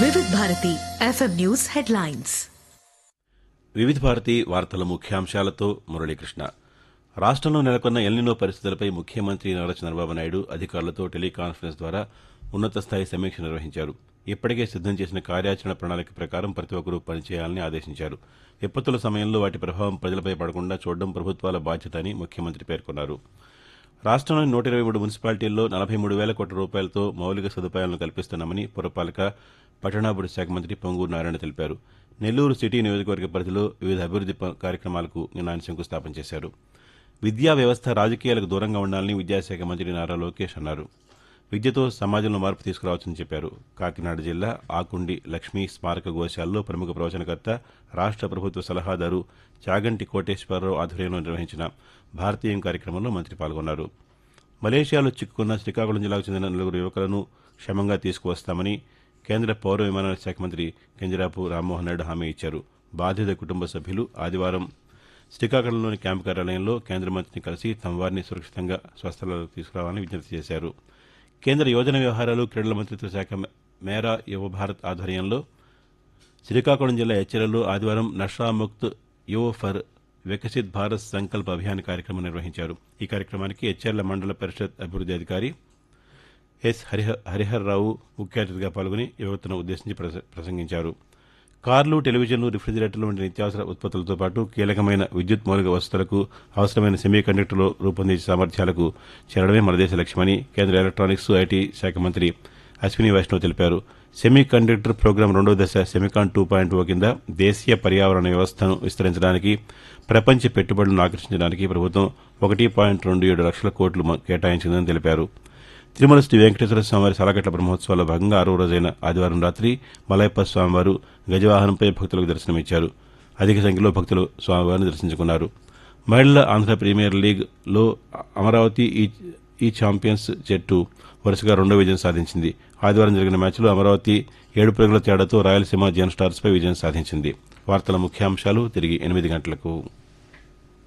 వివిధ Bharati FM news headlines వివిధ భారతి వార్తల ముఖ్యాంశాలతో మురళీకృష్ణ రాష్ట్రంలో నెలకొన్న ఎల్నినో పరిస్థితులపై ముఖ్యమంత్రి నారా చంద్రబాబు నాయుడు అధికారులతో టెలికాన్ఫరెన్స్ ద్వారా ఉన్నత స్థాయి సమీక్ష నిర్వహించారు ఇప్పటికే సిద్దం చేసిన కార్యాచరణ ప్రణాళిక ప్రకారం ప్రతి ఒక్కరూ పనిచేయాలని ఆదేశించారు విపత్తుల సమయంలో వాటి ప్రభావం ప్రజలపై పడకుండా చూడడం ప్రభుత్వాల బాధ్యత అని ముఖ్యమంత్రి పేర్కొన్నారు రాష్ట్రంలోని నూట ఇరవై మూడు మున్సిపాలిటీల్లో నలభై మూడు వేల కోట్ల రూపాయలతో మౌలిక సదుపాయాలను కల్పిస్తున్నామని పురపాలక పట్టణాభివృద్ధి శాఖ మంత్రి పొంగూరు నారాయణ తెలిపారు నెల్లూరు సిటీ నియోజకవర్గ పరిధిలో వివిధ అభివృద్ది ప- కార్యక్రమాలకు నిన్న ఆయన శంకుస్థాపన చేశారు విద్యా వ్యవస్థ రాజకీయాలకు దూరంగా ఉండాలని విద్యాశాఖ మంత్రి నారా లోకేష్ అన్నారు విద్యతో సమాజంలో మార్పు తీసుకురావచ్చని చెప్పారు కాకినాడ జిల్లా ఆకుండి లక్ష్మీ స్మారక గోశాలలో ప్రముఖ ప్రవచనకర్త రాష్ట్ర ప్రభుత్వ సలహాదారు చాగంటి కోటేశ్వరరావు ఆధ్వర్యంలో నిర్వహించిన భారతీయం కార్యక్రమంలో మంత్రి పాల్గొన్నారు మలేషియాలో చిక్కుకున్న శ్రీకాకుళం జిల్లాకు చెందిన నలుగురు యువకులను క్షేమంగా తీసుకువస్తామని కేంద్ర పౌర విమానయాన శాఖ మంత్రి కింజరాపు రామ్మోహన్ నాయుడు హామీ ఇచ్చారు బాధిత కుటుంబ సభ్యులు ఆదివారం శ్రీకాకుళంలోని క్యాంపు కార్యాలయంలో కేంద్ర మంత్రిని కలిసి తమ వారిని సురక్షితంగా స్వస్థలాలకు తీసుకురావాలని విజ్ఞప్తి చేశారు కేంద్ర యువజన వ్యవహారాలు క్రీడల మంత్రిత్వ శాఖ మే- మేరా యువ భారత్ ఆధ్వర్యంలో శ్రీకాకుళం జిల్లా హెచ్చరలో ఆదివారం నషాముక్త్ యువ ఫర్ వికసిత్ భారత్ సంకల్ప అభియాన్ కార్యక్రమం నిర్వహించారు ఈ కార్యక్రమానికి హెచ్చర్ల మండల పరిషత్ అభివృద్ధి అధికారి ఎస్ హరిహ హరిహర్ రావు ముఖ్య అతిథిగా పాల్గొని యువతను ఉద్దేశించి ప్రస- ప్రసంగించారు కార్లు టెలివిజన్లు రిఫ్రిజిరేటర్లు వంటి నిత్యావసర ఉత్పత్తులతో పాటు కీలకమైన విద్యుత్ మౌలిక వసతులకు అవసరమైన సెమీ కండక్టర్లు రూపొందించే సామర్థ్యాలకు చేరడమే మన దేశ లక్ష్యమని కేంద్ర ఎలక్ట్రానిక్స్ ఐటీ శాఖ మంత్రి అశ్విని వైష్ణవ్ తెలిపారు సెమీ కండక్టర్ ప్రోగ్రాం రెండో దశ సెమికాన్ టూ పాయింట్ ఓ కింద దేశీయ పర్యావరణ వ్యవస్థను విస్తరించడానికి ప్రపంచ పెట్టుబడులను ఆకర్షించడానికి ప్రభుత్వం ఒకటి పాయింట్ రెండు ఏడు లక్షల కోట్లు మ- కేటాయించిందని తెలిపారు తిరుమల శ్రీ వెంకటేశ్వర స్వామివారి సాలగట్ల బ్రహ్మోత్సవాల్లో భాగంగా ఆరో రోజైన ఆదివారం రాత్రి మలయప్ప స్వామివారు గజవాహనంపై భక్తులకు దర్శనమిచ్చారు అధిక సంఖ్యలో భక్తులు స్వామివారిని దర్శించుకున్నారు మహిళల ఆంధ్ర ప్రీమియర్ లీగ్లో అమరావతి ఈ ఈ ఛాంపియన్స్ జట్టు వరుసగా రెండో విజయం సాధించింది ఆదివారం జరిగిన మ్యాచ్లో అమరావతి ఏడు పరుగుల తేడాతో రాయలసీమ జన్ స్టార్స్పై విజయం సాధించింది వార్తల ముఖ్యాంశాలు తిరిగి ఎనిమిది గంటలకు